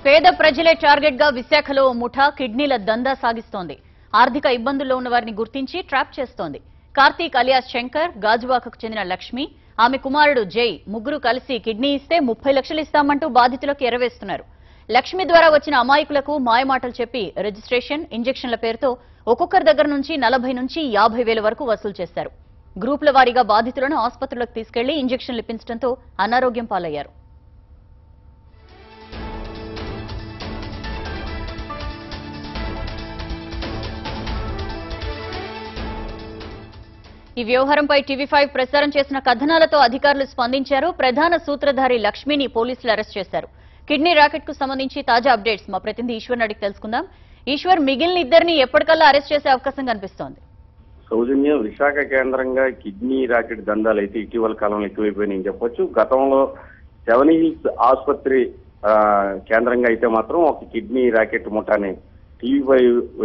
పేద ప్రజలే టార్గెట్ గా విశాఖలో ఓ ముఠా కిడ్నీల దందా సాగిస్తోంది ఆర్థిక ఇబ్బందుల్లో ఉన్న వారిని గుర్తించి ట్రాప్ చేస్తోంది కార్తీక్ అలియాస్ శంకర్ గాజువాకకు చెందిన లక్ష్మి ఆమె కుమారుడు జై ముగ్గురు కలిసి కిడ్నీ ఇస్తే ముప్పై లక్షలు ఇస్తామంటూ బాధితులకు ఎరవేస్తున్నారు లక్ష్మి ద్వారా వచ్చిన అమాయకులకు మాయమాటలు చెప్పి రిజిస్ట్రేషన్ ఇంజెక్షన్ల పేరుతో ఒక్కొక్కరి దగ్గర నుంచి నలభై నుంచి యాభై వేల వరకు వసూలు చేశారు గ్రూపుల వారీగా బాధితులను ఆసుపత్రులకు తీసుకెళ్లి ఇంజెక్షన్లు ఇప్పించడంతో అనారోగ్యం పాలయ్యారు ఈ వ్యవహారంపై టీవీ ఫైవ్ ప్రసారం చేసిన కథనాలతో అధికారులు స్పందించారు ప్రధాన సూత్రధారి లక్ష్మిని పోలీసులు అరెస్ట్ చేశారు కిడ్నీ ర్యాకెట్ కు సంబంధించి తాజా అప్డేట్స్ మా ప్రతినిధి ఈశ్వర్ అడిగి తెలుసుకుందాం ఈశ్వర్ మిగిలిన ఇద్దరిని ఎప్పటికల్లా అరెస్ట్ చేసే అవకాశం కనిపిస్తోంది సౌజన్యం విశాఖ కేంద్రంగా కిడ్నీ రాకెట్ దందాలు అయితే ఇటీవల కాలంలో ఎక్కువైపోయినాయని చెప్పొచ్చు గతంలో సెవెన్ హిల్స్ ఆసుపత్రి ఆ, కేంద్రంగా అయితే మాత్రం ఒక కిడ్నీ రాకెట్ ముఠాని టీవీపై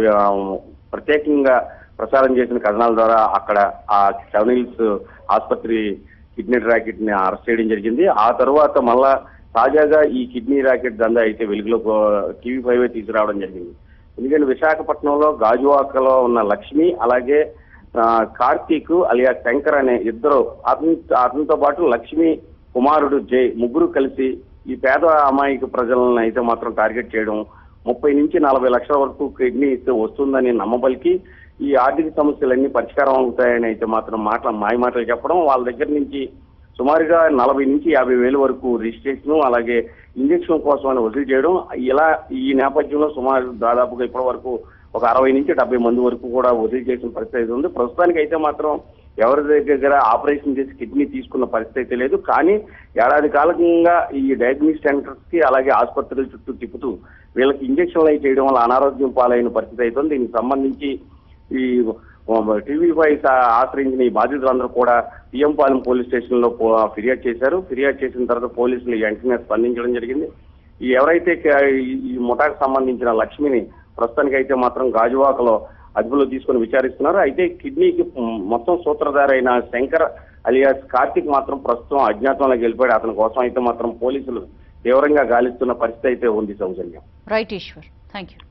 ప్రత్యేకంగా ప్రసారం చేసిన కథనాల ద్వారా అక్కడ ఆ సెవెన్ హిల్స్ ఆసుపత్రి కిడ్నీ రాకెట్ ని అరెస్ట్ చేయడం జరిగింది ఆ తర్వాత మళ్ళా తాజాగా ఈ కిడ్నీ రాకెట్ దందా అయితే వెలుగులో టీవీ ఫైవ్ తీసుకురావడం జరిగింది ఎందుకంటే విశాఖపట్నంలో గాజువాకలో ఉన్న లక్ష్మి అలాగే ఆ, కార్తీక్ అలియా శంకర్ అనే ఇద్దరు అతని అతనితో పాటు లక్ష్మి కుమారుడు జై ముగ్గురు కలిసి ఈ పేద అమాయక ప్రజలను అయితే మాత్రం టార్గెట్ చేయడం ముప్పై నుంచి నలభై లక్షల వరకు కిడ్నీ ఇస్తే వస్తుందని నమ్మబలికి ఈ ఆర్థిక సమస్యలన్నీ పరిష్కారం అవుతాయని అయితే మాత్రం మాటల మాయ మాటలు చెప్పడం వాళ్ళ దగ్గర నుంచి సుమారుగా నలభై నుంచి యాభై వేల వరకు రిజిస్ట్రేషన్ అలాగే ఇంజక్షన్ కోసం అని వసూలు చేయడం ఇలా ఈ నేపథ్యంలో సుమారు దాదాపుగా ఇప్పటి వరకు ఒక అరవై నుంచి డెబ్బై మంది వరకు కూడా వసూలు చేసిన పరిస్థితి ఉంది ప్రస్తుతానికి అయితే మాత్రం ఎవరి దగ్గర ఆపరేషన్ చేసి కిడ్నీ తీసుకున్న పరిస్థితి అయితే లేదు కానీ ఏడాది కాలంగా ఈ డయాగ్నోస్టిక్ సెంటర్స్ కి అలాగే ఆసుపత్రుల చుట్టూ తిప్పుతూ వీళ్ళకి ఇంజక్షన్లు అయి చేయడం వల్ల అనారోగ్యం పాలైన పరిస్థితి అవుతుంది దీనికి సంబంధించి ఈ టీవీ ఫైవ్ ఆశ్రయించిన ఈ బాధితులందరూ కూడా పిఎం పాలెం పోలీస్ స్టేషన్ లో పో- ఫిర్యాదు చేశారు ఫిర్యాదు చేసిన తర్వాత పోలీసులు వెంటనే స్పందించడం జరిగింది ఈ ఎవరైతే క- ఈ- ఈ ముఠాకు సంబంధించిన లక్ష్మిని ప్రస్తుతానికి అయితే మాత్రం గాజువాకలో అదుపులో తీసుకుని విచారిస్తున్నారు అయితే కిడ్నీకి మ్, మొత్తం సూత్రధారి అయిన శంకర్ అలియాస్ కార్తిక్ మాత్రం ప్రస్తుతం అజ్ఞాతంలోకి వెళ్ళిపోయాడు అతని కోసం అయితే మాత్రం పోలీసులు తీవ్రంగా గాలిస్తున్న పరిస్థితి అయితే ఉంది సౌజన్యం రైట్ ఈశ్వర్ థ్యాంక్ యూ